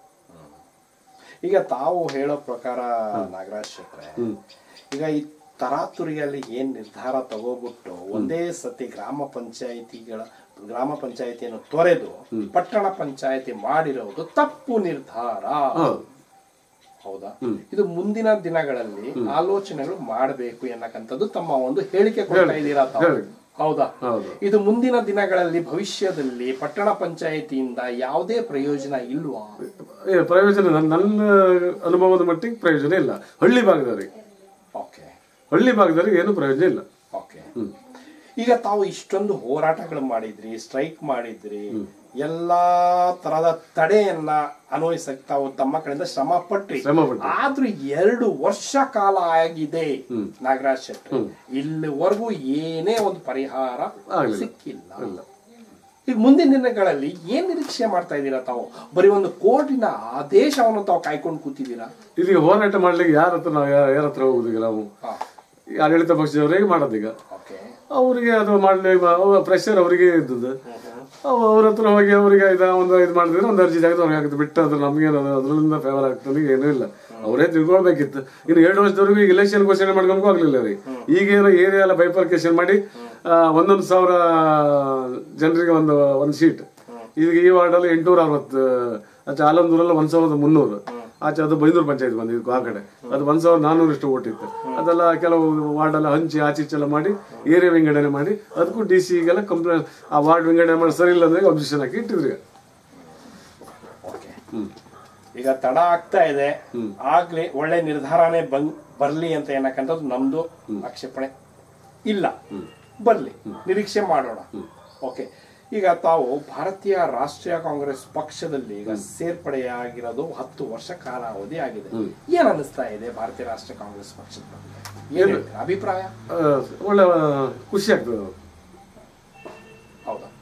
ಈಗ ತಾವು ಹೇಳೋ ಪ್ರಕಾರ ನಾಗರಾಜ್ ಶೆಟ್ರೆ ಈಗ ಈ ತರಾತುರಿಯಲ್ಲಿ ಏನ್ ನಿರ್ಧಾರ ತಗೋಬಿಟ್ಟು ಒಂದೇ ಸತಿ ಗ್ರಾಮ ಪಂಚಾಯಿತಿಗಳ ಗ್ರಾಮ ಪಂಚಾಯಿತಿಯನ್ನು ತೊರೆದು ಪಟ್ಟಣ ಪಂಚಾಯಿತಿ ಮಾಡಿರೋದು ತಪ್ಪು ನಿರ್ಧಾರ ಹೌದು ಹೌದಾ ಇದು ಮುಂದಿನ ದಿನಗಳಲ್ಲಿ ಆಲೋಚನೆಗಳು ಮಾಡಬೇಕು ಎನ್ನಕಂಥದ್ದು ತಮ್ಮ ಒಂದು ಹೇಳಿಕೆ ಕೊಡ್ತಾ ಇದ್ದೀರಾ ತಾವು ಹೇಳಿ. ಹೌದಾ ಹೌದು ಇದು ಮುಂದಿನ ದಿನಗಳಲ್ಲಿ ಭವಿಷ್ಯದಲ್ಲಿ ಪಟ್ಟಣ ಪಂಚಾಯಿತಿಯಿಂದ ಯಾವುದೇ ಪ್ರಯೋಜನ ಇಲ್ವಾ ಏ, ಪ್ರಯೋಜನ ನನ್ನ ನನ್ನ ಅನುಭವದ ಮಟ್ಟಿಗೆ ಪ್ರಯೋಜನ ಇಲ್ಲ ಹಳ್ಳಿ ಭಾಗದವರಿಗೆ ಓಕೆ ಹಳ್ಳಿ ಭಾಗದವರಿಗೆ ಏನು ಪ್ರಯೋಜನ ಇಲ್ಲ ಓಕೆ ಈಗ ತಾವು ಇಷ್ಟೊಂದು ಹೋರಾಟಗಳು ಮಾಡಿದ್ರಿ ಸ್ಟ್ರೈಕ್ ಮಾಡಿದ್ರಿ ಎಲ್ಲಾ ತರದ ತಡೆಯನ್ನ ಅನ್ವಯಿಸಕ್ ತಾವು ತಮ್ಮ ಕಡೆಯಿಂದ ಶ್ರಮ ಪಟ್ರಿ ಶ್ರಮ ಪಟ್ರಿ. ಆದ್ರೂ ಎರಡು ವರ್ಷ ಕಾಲ ಆಗಿದೆ ನಾಗರಾಜ್ ಶೆಟ್ಟಿ ಇಲ್ಲಿವರೆಗೂ ಏನೇ ಒಂದು ಪರಿಹಾರ ಆಗ್ಲಿಲ್ಲ. ಸಿಕ್ಕಿಲ್ಲ ಇಲ್ಲ ಈಗ ಮುಂದಿನ ದಿನಗಳಲ್ಲಿ ಏನ್ ನಿರೀಕ್ಷೆ ಮಾಡ್ತಾ ಇದ್ದೀರಾ ತಾವು ಬರೀ ಒಂದು ಕೋರ್ಟಿನ ಆದೇಶವನ್ನು ತಾವು ಕಾಯ್ಕೊಂಡು ಕೂತಿದ್ದೀರಾ ಇದೀಗ ಹೋರಾಟ ಮಾಡ್ಲಿಕ್ಕೆ ಯಾರ ಹತ್ರ ನಾವು ಯಾರ ಹತ್ರ ಹೋಗುದು ಈಗ ನಾವು ಹಾ ಈ ಆಡಳಿತ ಪಕ್ಷದವರಿಗೆ ಮಾಡೋದೀಗ ಓಕೆ ಅವರಿಗೆ ಅದು ಮಾಡಲಿ ಪ್ರೆಷರ್ ಅವರಿಗೆ ಇದ್ದದ್ದು ಅವ್- ಅವ್ರ ಹತ್ರ ಹೋಗಿ ಅವರಿಗೆ ಇದ ಒಂದು ಇದು ಮಾಡಿದ್ರೆ ಒಂದು ಅರ್ಜಿ ಜಾಗದ ಅವ್ರಿಗೆ ಹಾಕಿದ್ದು ಬಿಟ್ಟು ಅದು ನಮ್ಗೆ ಅದರಿಂದ ಫೇವರ್ ಆಗ್ತದೆ ಏನೂ ಇಲ್ಲ ಅವರೇ ತಿಳ್ಕೊಳ್ಬೇಕಿತ್ತು ಇನ್ನು ಎರಡು ವರ್ಷದವರೆಗೂ ಈಗ ಇಲೆಕ್ಷನ್ ಘೋಷಣೆ ಮಾಡ್ಕೊಂಡ್ಕೂ ಆಗ್ಲಿಲ್ಲ ಅವ್ರಿಗೆ ಈಗ ಏನೋ ಏರಿಯಾ ಎಲ್ಲ ಬೈಫರ್ಕೇಶನ್ ಮಾಡಿ ಆ, ಒಂದೊಂದು ಸಾವಿರ ಜನರಿಗೆ ಒಂದು ಒಂದು ಸೀಟ್ ಈಗ ಈ ವಾರ್ಡಲ್ಲಿ ಎಂಟುನೂರ ಅರವತ್ತು ಆಚೆ ಆಲಂದೂರಲ್ಲಿ ಒಂದ್ ಸಾವಿರದ ಮುನ್ನೂರು ಆಚೆ ಅದು ಬೈಂದೂರು ಪಂಚಾಯತ್ ಬಂದಿದ್ದು ಆ ಕಡೆ ಅದು ಒಂದ್ ಸಾವಿರದ ನಾನ್ನೂರಷ್ಟು ಓಟ್ ಇತ್ತು ಅದೆಲ್ಲ ಕೆಲವು ವಾರ್ಡ್ ಎಲ್ಲ ಹಂಚಿ ಆಚೆ ಈಚೆಲ್ಲ ಮಾಡಿ ಏರಿಯಾ ವಿಂಗಡಣೆ ಮಾಡಿ ಅದಕ್ಕೂ ಡಿ ಸಿಗೆಲ್ಲ ಕಂಪ್ಲೇಂಟ್ ಆ ವಾರ್ಡ್ ವಿಂಗಡಣೆ ಮಾಡಿ ಸರಿ ಇಲ್ಲ ಅಂದ್ರೆ ಅಬ್ಜೆಕ್ಷನ್ ಹಾಕಿ ಇಟ್ಟಿದ್ರು ಈಗ. ಓಕೆ ಈಗ ತಡ ಆಗ್ತಾ ಇದೆ ಆಗ್ಲಿ ಒಳ್ಳೆ ನಿರ್ಧಾರನೇ ಬಂದ್ ಬರ್ಲಿ ಅಂತ ಏನಕ್ಕಂಥದ್ದು ನಮ್ದು ಆಕ್ಷೇಪಣೆ ಇಲ್ಲ ಬರ್ಲಿ ನಿರೀಕ್ಷೆ ಮಾಡೋಣ ಓಕೆ ಈಗ ತಾವು ಭಾರತೀಯ ರಾಷ್ಟ್ರೀಯ ಕಾಂಗ್ರೆಸ್ ಪಕ್ಷದಲ್ಲಿ ಈಗ ಸೇರ್ಪಡೆಯಾಗಿರೋದು ಹತ್ತು ವರ್ಷ ಕಾಲಾವಧಿ ಆಗಿದೆ ಏನ್ ಅನಿಸ್ತಾ ಇದೆ ಭಾರತೀಯ ರಾಷ್ಟ್ರೀಯ ಕಾಂಗ್ರೆಸ್ ಪಕ್ಷದ ಬಗ್ಗೆ ಏನ್ ಹೇಳ್ತೀರಾ? ಅಭಿಪ್ರಾಯ ಆ, ಒಳ್ಳೆ ಆ, ಖುಷಿ ಆಗ್ತದೆ ಹೌದಾ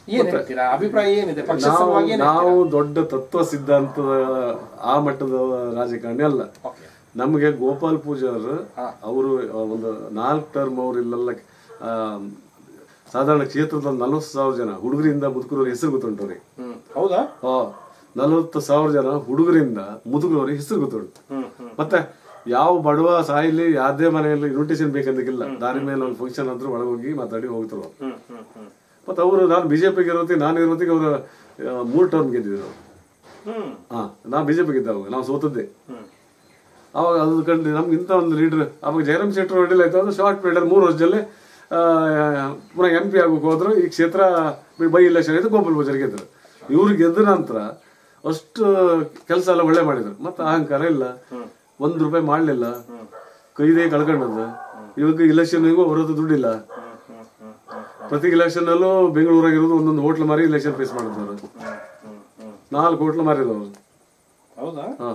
ಏನ್ ಹೇಳ್ತೀರಾ ಅಭಿಪ್ರಾಯ ಏನಿದೆ ಪಕ್ಷ ನಾವು ಸಲುವಾಗಿ ಏನ್ ನಾವು ದೊಡ್ಡ ತತ್ವ ಸಿದ್ಧಾಂತದ ಆ ಮಟ್ಟದ ರಾಜಕಾರಣಿ ಅಲ್ಲ ಓಕೆ ನಮಗೆ ಗೋಪಾಲ್ ಪೂಜಾರ್ ಅವರು ಒಂದು ನಾಲ್ಕು ಟರ್ಮ್ ಅವ್ರು ಇಲ್ಲೆಲ್ಲ ಆ, ಸಾಧಾರಣ ಕ್ಷೇತ್ರದ ನಲವತ್ತು ಸಾವಿರ ಜನ ಹುಡುಗರಿಂದ ಮುದುಕರವ್ರ ಹೆಸರು ಗೊತ್ತುಂಟವ್ರಿ ಹ್ಮ್ ಹೌದಾ ನಲವತ್ತು ಸಾವಿರ ಜನ ಹುಡುಗರಿಂದ ಮುದುಕರವ್ರಿಗೆ ಹೆಸರು ಗೊತ್ತುಂಟು ಹ್ಮ್ ಹ್ಮ್ ಮತ್ತೆ ಯಾವ ಬಡವ ಸಾಯಿಲಿ ಯಾವ್ದೇ ಮನೆಯಲ್ಲಿ ಇನ್ವಿಟೇಷನ್ ಬೇಕಂದಿಲ್ಲ ದಾರಿ ಮೇಲೆ ಒಂದು ಫಂಕ್ಷನ್ ಆದ್ರೂ ಒಳಗೋಗಿ ಮಾತಾಡಿ ಹೋಗ್ತಾರ ಹ್ಮ್ ಹ್ಮ್ ಹ್ಮ್ ಮತ್ತೆ ಅವರು ನಾನು ಬಿಜೆಪಿಗೆ ಇರೋತಿ ನಾನು ಇರೋತಿಗೆ ಅವರು ಮೂರು ಟರ್ಮ್ ಗೆದ್ದಿದ್ರು ಹ್ಮ್ ಹಾ ನಾ ಬಿಜೆಪಿಗೆ ಇದ್ದಾವಾಗ ನಾವು ಸೋತದ್ದೆ ಹ್ಮ್ ಅವಾಗ ಅದು ಕಂಡು ನಮ್ಗೆ ಇಂಥ ಒಂದು ಲೀಡರ್ ಅವಾಗ ಜಯರಾಮ್ ಶೆಟ್ಟರ್ ಹೊಡಿಲ್ ಆಯ್ತು ಅದು ಶಾರ್ಟ್ ಪೀರಿಯಡ್ ಮೂರು ವರ್ಷದಲ್ಲಿ ಆ, ಪುನಃ ಎಂ ಪಿ ಆಗೋಕೆ ಹೋದ್ರು ಈ ಕ್ಷೇತ್ರ ಬೈ ಇಲೆಕ್ಷನ್ ಆಯ್ತು ಗೋಪಾಲ್ ಪೂಜಾರಿ ಗೆದ್ರು ಇವ್ರು ಗೆದ್ದ ನಂತರ ಅಷ್ಟು ಕೆಲಸ ಎಲ್ಲ ಒಳ್ಳೆ ಮಾಡಿದ್ರು ಮತ್ತೆ ಅಹಂಕಾರ ಇಲ್ಲ ಒಂದ್ ರೂಪಾಯಿ ಮಾಡ್ಲಿಲ್ಲ ಕೈದೇ ಕಳ್ಕೊಂಡದ್ದು ಇವಾಗ ಇಲೆಕ್ಷನ್ಗೂ ಅವರದ್ದು ದುಡ್ಡಿಲ್ಲ ಪ್ರತಿ ಇಲೆಕ್ಷನ್ ಅಲ್ಲೂ ಬೆಂಗಳೂರಾಗಿರೋದು ಒಂದೊಂದು ಹೋಟ್ಲ್ ಮಾರಿ ಇಲೆಕ್ಷನ್ ಫೇಸ್ ಮಾಡಿದ್ರು ಹ್ಮ್ ಹ್ಮ್ ನಾಲ್ಕು ಹೋಟ್ಲ್ ಮಾರಿದವರು ಹೌದಾ ಹಾ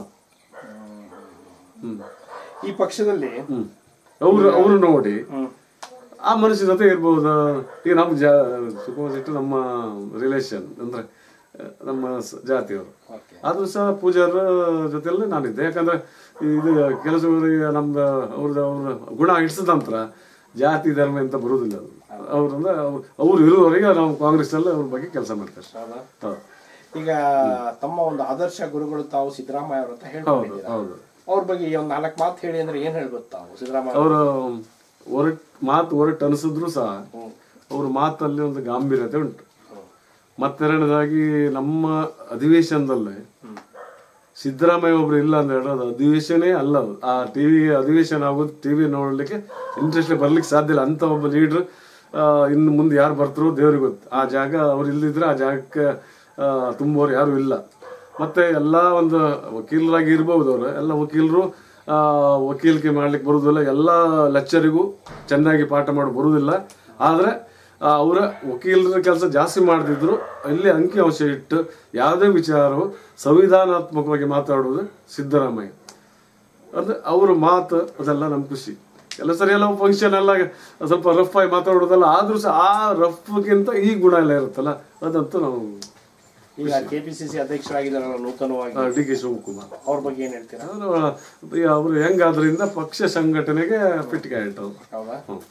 ಹ್ಮ್ ಈ ಪಕ್ಷದಲ್ಲಿ ಹ್ಮ್ ಅವ್ರು ಅವರು ನೋಡಿ ಹ್ಮ್ ಆ ಮನುಷ್ಯ ಜೊತೆ ಇರ್ಬೋದು ಈಗ ನಮ್ಮ ಜಾ ಸಪೋಸ್ ಇಟ್ಟು ನಮ್ಮ ರಿಲೇಷನ್ ಅಂದ್ರೆ ಆ, ನಮ್ಮ ಸ- ಜಾತಿಯವರು ಓಕೆ ಆದ್ರೂ ಸಹ ಪೂಜಾರ ಜೊತೆಲ್ಲ ನಾನಿದ್ದೆ ಯಾಕಂದ್ರೆ ಇದು ಕೆಲಸವರಿಗೆ ನಮ್ದು ಅವ್ರದ್ದು ಅವ್ರ ಗುಣ ಹಿಡಿಸಿದ ನಂತರ ಜಾತಿ ಧರ್ಮ ಅಂತ ಬರುವುದಿಲ್ಲ ಅದು ಅವ್ರಂದ್ರೆ ಅವ್ರು ಅವ್ರು ಇರುವವರೆಗೆ ನಾವು ಕಾಂಗ್ರೆಸ್ ಅಲ್ಲಿ ಅವ್ರ ಬಗ್ಗೆ ಕೆಲಸ ಮಾಡ್ತಾರೆ ಹೌದಾ ಹೌದು ಈಗ ತಮ್ಮ ಒಂದು ಆದರ್ಶ ಗುರುಗಳು ತಾವು ಸಿದ್ದರಾಮಯ್ಯ ಅವ್ರ ಅಂತ ಹೌದು ಹೇಳ್ಕೊಂಡಿದ್ದೀರಾ ಹೌದು ಅವ್ರ ಬಗ್ಗೆ ಒಂದ್ ನಾಲ್ಕು ಮಾತು ಹೇಳಿ ಅಂದ್ರೆ ಏನ್ ಹೇಳ್ಬೋದು ತಾವು ಸಿದ್ದರಾಮಯ್ಯ ಅವರ ಒರಟ್ ಮಾತು ಒರಟು ಅನಿಸಿದ್ರು ಸಹ ಹ್ಮ್. ಅವ್ರ ಮಾತಲ್ಲಿ ಒಂದು ಗಾಂಭೀರ್ಯತೆ ಉಂಟು ಹ್ಮ್. ಮತ್ತೆರಡನೇದಾಗಿ ನಮ್ಮ ಅಧಿವೇಶನದಲ್ಲೇ ಹ್ಮ್. ಸಿದ್ದರಾಮಯ್ಯ ಒಬ್ರು ಇಲ್ಲ ಅಂತ ಹೇಳೋದು ಅಧಿವೇಶನೇ ಅಲ್ಲ ಅದು ಆ ಟಿವಿ ಅಧಿವೇಶನ ಆಗೋದು ಟಿವಿ ನೋಡ್ಲಿಕ್ಕೆ ಇಂಟ್ರೆಸ್ಟ್ ಬರ್ಲಿಕ್ಕೆ ಸಾಧ್ಯ ಇಲ್ಲ ಅಂತ ಒಬ್ಬ ಲೀಡರ್ ಇನ್ನು ಮುಂದೆ ಯಾರು ಬರ್ತಾರೋ ದೇವ್ರಿಗೆ ಗೊತ್ತು ಆ ಜಾಗ ಅವ್ರು ಇಲ್ದಿದ್ರೆ ಆ ಜಾಗಕ್ಕೆ ಆ, ತುಂಬುವವ್ರು ಯಾರು ಇಲ್ಲ ಮತ್ತೆ ಎಲ್ಲಾ ಒಂದು ವಕೀಲರಾಗಿ ಇರ್ಬೋದು ಅವರು ಎಲ್ಲ ವಕೀಲರು ಆ, ವಕೀಲಿಕೆ ಮಾಡ್ಲಿಕ್ಕೆ ಬರುವುದಿಲ್ಲ ಎಲ್ಲ ಲೆಕ್ಚರಿಗೂ ಚೆನ್ನಾಗಿ ಪಾಠ ಮಾಡಿ ಬರುವುದಿಲ್ಲ ಆದ್ರೆ ಆ, ಅವರ ವಕೀಲರ ಕೆಲಸ ಜಾಸ್ತಿ ಮಾಡ್ತಿದ್ರು ಅಲ್ಲಿ ಅಂಕಿ ಅಂಶ ಇಟ್ಟು ಯಾವುದೇ ವಿಚಾರವು ಸಂವಿಧಾನಾತ್ಮಕವಾಗಿ ಮಾತಾಡುವುದು ಸಿದ್ದರಾಮಯ್ಯ ಅಂದ್ರೆ ಅವ್ರ ಮಾತು ಅದೆಲ್ಲ ನಮ್ ಖುಷಿ ಎಲ್ಲ ಸರಿ ಎಲ್ಲ ಫಂಕ್ಷನ್ ಎಲ್ಲ ಸ್ವಲ್ಪ ರಫ್ ಆಗಿ ಮಾತಾಡೋದಲ್ಲ ಆದ್ರೂ ಸಹ ಆ ರಫ್ಗಿಂತ ಈ ಗುಣ ಎಲ್ಲ ಇರುತ್ತಲ್ಲ ಅದಂತೂ ನಾವು ಈಗ ಕೆಪಿಸಿಸಿ ಅಧ್ಯಕ್ಷರಾಗಿದ್ದಾರಲ್ಲ ನೂತನವಾಗಿ ಡಿ ಕೆ ಶಿವಕುಮಾರ್ ಅವ್ರ ಬಗ್ಗೆ ಏನ್ ಹೇಳ್ತೀರಾ ಅವರು ಅವರು ಹೆಂಗಾದ್ರಿಂದ ಪಕ್ಷ ಸಂಘಟನೆಗೆ ಫಿಟ್ಗೆ ಆಯ್ತು ಅವ್ರು. ಹೌದಾ ಹ್ಮ್.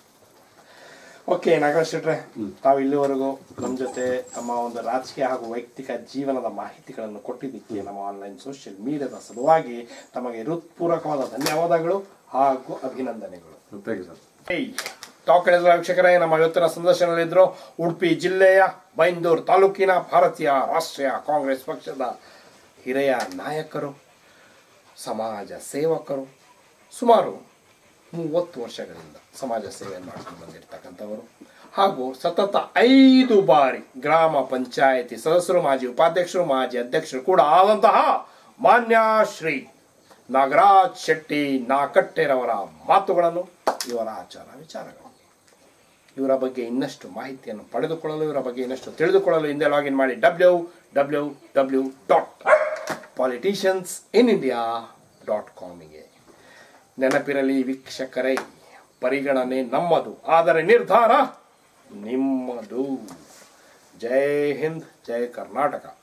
ಓಕೆ ನಾಗರಾಜ್ ಶೆಟ್ರೆ ತಾವು ಇಲ್ಲಿವರೆಗೂ ನಮ್ಮ ಜೊತೆ ತಮ್ಮ ಒಂದು ರಾಜಕೀಯ ಹಾಗೂ ವೈಯಕ್ತಿಕ ಜೀವನದ ಮಾಹಿತಿಗಳನ್ನು ಕೊಟ್ಟಿದ್ದಕ್ಕೆ ನಮ್ಮ ಆನ್ಲೈನ್ ಸೋಷಿಯಲ್ ಮೀಡಿಯಾದ ಸಲುವಾಗಿ ತಮಗೆ ಹೃತ್ಪೂರ್ವಕವಾದ ಧನ್ಯವಾದಗಳು ಹಾಗೂ ಅಭಿನಂದನೆಗಳು ಥ್ಯಾಂಕ್ ಯು ಸರ್ ಏಯ್ ತಾವು ಕೇಳಿದ್ರ ವೀಕ್ಷಕರೇ ನಮ್ಮ ಇವತ್ತಿನ ಸಂದರ್ಶನದಲ್ಲಿದ್ದರು ಉಡುಪಿ ಜಿಲ್ಲೆಯ ಬೈಂದೂರು ತಾಲೂಕಿನ ಭಾರತೀಯ ರಾಷ್ಟ್ರೀಯ ಕಾಂಗ್ರೆಸ್ ಪಕ್ಷದ ಹಿರಿಯ ನಾಯಕರು ಸಮಾಜ ಸೇವಕರು ಸುಮಾರು ಮೂವತ್ತು ವರ್ಷಗಳಿಂದ ಸಮಾಜ ಸೇವೆಯನ್ನು ಮಾಡ್ಕೊಂಡು ಬಂದಿರತಕ್ಕಂಥವರು ಹಾಗೂ ಸತತ ಐದು ಬಾರಿ ಗ್ರಾಮ ಪಂಚಾಯತಿ ಸದಸ್ಯರು ಮಾಜಿ ಉಪಾಧ್ಯಕ್ಷರು ಮಾಜಿ ಅಧ್ಯಕ್ಷರು ಕೂಡ ಆದಂತಹ ಮಾನ್ಯ ಶ್ರೀ ನಾಗರಾಜ್ ಶೆಟ್ಟಿ ನಾಕಟ್ಟೆರವರ ಮಾತುಗಳನ್ನು ಇವರ ಆಚಾರ ವಿಚಾರಗಳು ಇವರ ಬಗ್ಗೆ ಇನ್ನಷ್ಟು ಮಾಹಿತಿಯನ್ನು ಪಡೆದುಕೊಳ್ಳಲು ಇವರ ಬಗ್ಗೆ ಇನ್ನಷ್ಟು ತಿಳಿದುಕೊಳ್ಳಲು ಹಿಂದೆ ಲಾಗಿನ್ ಮಾಡಿ W W W dot politicians in India dot ಕಾಮಿಗೆ ನೆನಪಿರಲಿ ವೀಕ್ಷಕರೇ ಪರಿಗಣನೆ ನಮ್ಮದು ಆದರೆ ನಿರ್ಧಾರ ನಿಮ್ಮದು ಜೈ ಹಿಂದ್ ಜೈ ಕರ್ನಾಟಕ